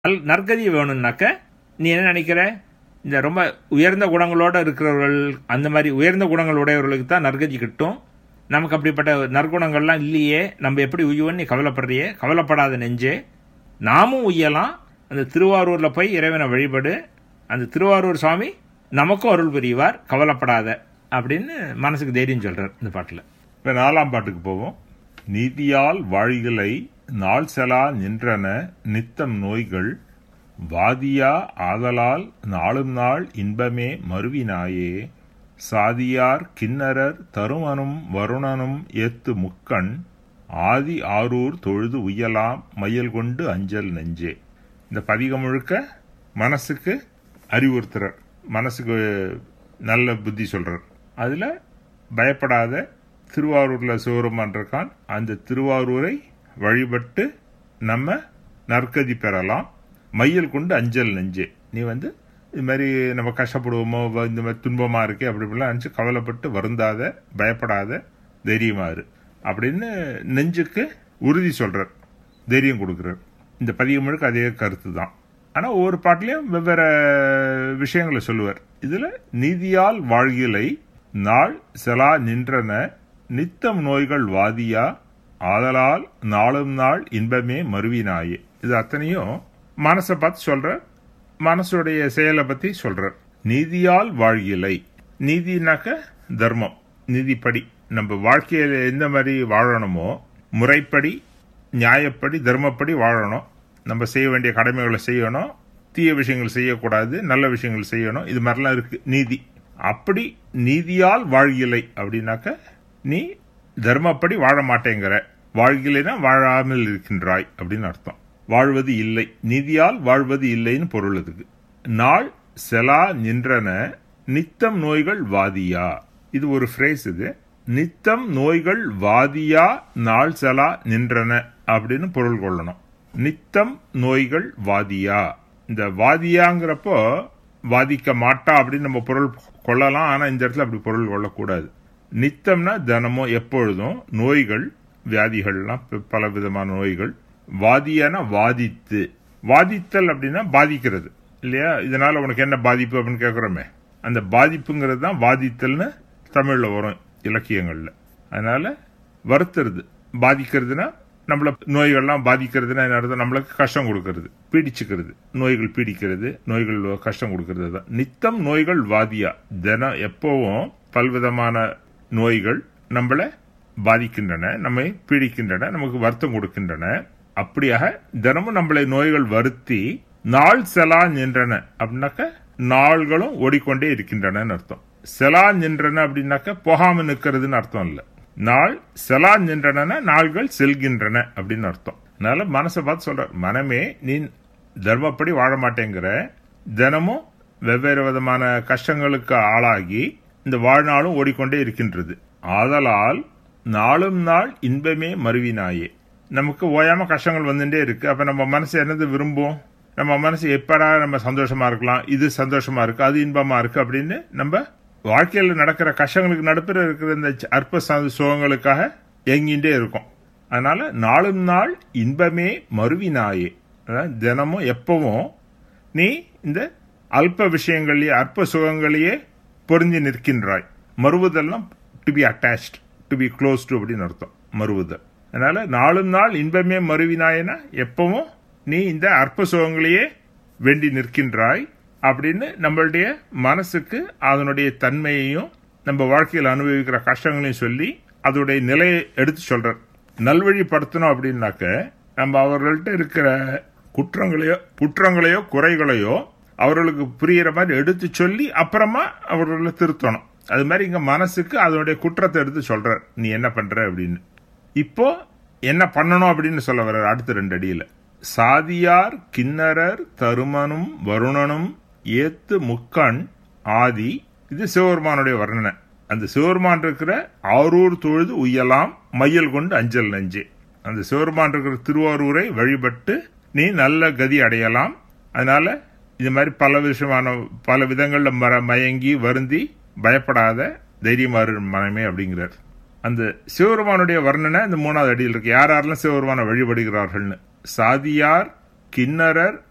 நல் நற்கதி வேணும்னாக்க நீ என்ன நினைக்கிற இந்த ரொம்ப உயர்ந்த குணங்களோட இருக்கிறவர்கள் அந்த மாதிரி உயர்ந்த குணங்கள் உடையவர்களுக்கு தான் நற்கதி கிட்டும் நமக்கு அப்படிப்பட்ட நற்குணங்கள்லாம் இல்லையே நம்ம எப்படி உய்வோன்னு நீ கவலைப்படுறியே கவலைப்படாத நெஞ்சே நாமும் உய்யலாம் அந்த திருவாரூரில் போய் இறைவனை வழிபடு அந்த திருவாரூர் சுவாமி நமக்கும் அருள் புரிவார் கவலைப்படாத அப்படின்னு மனசுக்கு தைரியம் சொல்றார் இந்த பாட்டில் இப்ப நாலாம் பாட்டுக்கு போவோம் நீதியால் வாழிகளை நாள் செலா நின்றன நித்தம் நோய்கள் வாதியா ஆதலால் நாளும் நாள் இன்பமே மருவினாயே சாதியார் கிண்ணரர் தருமனும் வருணனும் ஏத்து முக்கண் ஆதி ஆரூர் தொழுது உய்யலாம் மயல் கொண்டு அஞ்சல் நெஞ்சே இந்த பதிகம் முழுக்க மனசுக்கு அறிவுறுத்துறார் மனசுக்கு நல்ல புத்தி சொல்றார் அதுல பயப்படாத திருவாரூர்ல சிவருமான் இருக்கான் அந்த திருவாரூரை வழிபட்டு நம்ம நற்கதி பெறலாம் மையல் கொண்டு அஞ்சல் நெஞ்சே நீ வந்து இது மாதிரி நம்ம கஷ்டப்படுவோமோ வ- இந்த மாதிரி துன்பமா இருக்கே அப்படி இப்படிலாம் நினச்சி கவலைப்பட்டு வருந்தாத பயப்படாத தைரியமா இரு அப்படின்னு நெஞ்சுக்கு உறுதி சொல்றார் தைரியம் கொடுக்குறார் இந்த பதிகம் முழுக்க அதே கருத்து தான் ஆனா ஒவ்வொரு பாட்டிலையும் வெவ்வேறு விஷயங்களை சொல்லுவார் இதுல நீதியால் வாழ்கிலை நாள் செலா நின்றன நித்தம் நோய்கள் வாதியா ஆதலால் நாளும் நாள் இன்பமே மருவினாயே இது அத்தனையும் மனசை பார்த்து சொல்ற மனசுடைய செயலை பத்தி சொல்றார் நீதியால் வாழ்கிலை நீதினாக்க தர்மம் நீதிப்படி நம்ம வாழ்க்கையில எந்த மாதிரி வாழணுமோ முறைப்படி நியாயப்படி தர்மப்படி வாழணும் நம்ம செய்ய வேண்டிய கடமைகளை செய்யணும் தீய விஷயங்கள் செய்யக்கூடாது நல்ல விஷயங்கள் செய்யணும் இது மாதிரிலாம் இருக்கு நீதி அப்படி நீதியால் வாழ்கிலை அப்படின்னாக்க நீ தர்மப்படி வாழ மாட்டேங்கிற வாழ்கிலைனா வாழாமல் இருக்கின்றாய் அப்படின்னு அர்த்தம் வாழ்வது இல்லை நீதியால் வாழ்வது இல்லைன்னு பொருள் அதுக்கு நாள் செலா நின்றன நித்தம் நோய்கள் வாதியா இது ஒரு ஃப்ரேஸ் இது நித்தம் நோய்கள் வாதியா நாள் செலா நின்றன அப்படின்னு பொருள் கொள்ளணும் நித்தம் நோய்கள் வாதியா இந்த வாதியாங்கிறப்போ வாதிக்க மாட்டா அப்படின்னு நம்ம பொருள் கொள்ளலாம் ஆனா இந்த இடத்துல அப்படி பொருள் கொள்ளக்கூடாது நித்தம்னா தினமும் எப்பொழுதும் நோய்கள் வியாதிகள்லாம் ப- பல விதமான நோய்கள் வாதியான வாதித்து வாதித்தல் அப்படின்னா பாதிக்கிறது இல்லையா இதனால உனக்கு என்ன பாதிப்பு அப்படின்னு கேட்குறோமே அந்த பாதிப்புங்கிறது தான் வாதித்தல்னு தமிழ்ல வரும் இலக்கியங்கள்ல அதனால வருத்துறது பாதிக்கிறதுனா நம்மள நோய்கள்லாம் பாதிக்கிறதுனா என்ன அர்த்தம் நம்மளுக்கு கஷ்டம் கொடுக்கறது பீடிச்சுக்கிறது நோய்கள் பீடிக்கிறது நோய்கள் கஷ்டம் கொடுக்கறது தான் நித்தம் நோய்கள் வாதியா தினம் எப்பவும் பல்விதமான நோய்கள் நம்மள பாதிக்கின்றன நம்மை பீடிக்கின்றன நமக்கு வருத்தம் கொடுக்கின்றன அப்படியாக தினமும் நம்மளை நோய்கள் வருத்தி நாள் செலா நின்றன அப்படின்னாக்க நாள்களும் ஓடிக்கொண்டே இருக்கின்றன அர்த்தம் செலா நின்றன அப்படின்னாக்க போகாம நிக்கிறதுன்னு அர்த்தம் இல்ல நாள் செலா நின்றன நாள்கள் செல்கின்றன அப்படின்னு அர்த்தம் அதனால மனசை பார்த்து சொல்ற மனமே நீ தர்மப்படி வாழ மாட்டேங்கிற தினமும் வெவ்வேறு விதமான கஷ்டங்களுக்கு ஆளாகி இந்த வாழ்நாளும் ஓடிக்கொண்டே இருக்கின்றது ஆதலால் நாளும் நாள் இன்பமே மருவினாயே நமக்கு ஓயாம கஷ்டங்கள் வந்துட்டே இருக்கு அப்ப நம்ம மனசு என்னது விரும்பும் நம்ம மனசு எப்படா நம்ம சந்தோஷமா இருக்கலாம் இது சந்தோஷமா இருக்கு அது இன்பமா இருக்கு அப்படின்னு நம்ம வாழ்க்கையில் நடக்கிற கஷ்டங்களுக்கு நடுப்புற இருக்கிற இந்த அற்ப ச- சுகங்களுக்காக ஏங்கிட்டே இருக்கும் அதனால நாளும் நாள் இன்பமே மருவினாயே அதாவது தினமும் எப்பவும் நீ இந்த அல்ப விஷயங்களையே அற்ப சுகங்களையே பொருந்தி நிற்கின்றாய் மறுவுதல்லாம் to be attached to be close to அப்படின்னு அர்த்தம் மறுவுதல் அதனால நாளும் நாள் இன்பமே மறுவினாயனா எப்பவும் நீ இந்த அற்ப சுகங்களையே வேண்டி நிற்கின்றாய் அப்படின்னு நம்மளுடைய மனசுக்கு அதனுடைய தன்மையையும் நம்ம வாழ்க்கையில் அனுபவிக்கிற கஷ்டங்களையும் சொல்லி அதோடைய நிலையை எடுத்து சொல்றார் நல்வழிப்படுத்தணும் அப்படின்னாக்க நம்ம அவர்கள்ட்ட இருக்கிற குற்றங்களையோ குற்றங்களையோ குறைகளையோ அவர்களுக்கு புரியிற மாதிரி எடுத்து சொல்லி அப்புறமா அவர்களை திருத்தணும் அது மாதிரி இங்க மனசுக்கு அதனுடைய குற்றத்தை எடுத்து சொல்றார் நீ என்ன பண்ற அப்படின்னு இப்போ என்ன பண்ணணும் அப்படின்னு சொல்ல வர்றார் அடுத்த ரெண்டு அடியில சாதியார் கிண்ணரர் தருமனும் வருணனும் ஏத்து முக்கண் ஆதி இது சிவபெருமானுடைய வர்ணனை அந்த சிவபெருமான் இருக்கிற ஆரூர் தொழுது உய்யலாம் மையல் கொண்டு அஞ்சல் நெஞ்சே அந்த சிவபெருமான் இருக்கிற திருவாரூரை வழிபட்டு நீ நல்ல கதி அடையலாம் அதனால இது மாதிரி பல விஷயமான பல விதங்கள்ல மர மயங்கி வருந்தி பயப்படாத தைரியமாறு மனமே அப்படிங்கிறார் அந்த சிவபெருமானுடைய வர்ணனை இந்த மூணாவது அடியில் இருக்கு யார் யாரெல்லாம் சிவபெருமானை வழிபடுகிறார்கள்னு சாதியார் கிண்ணரர்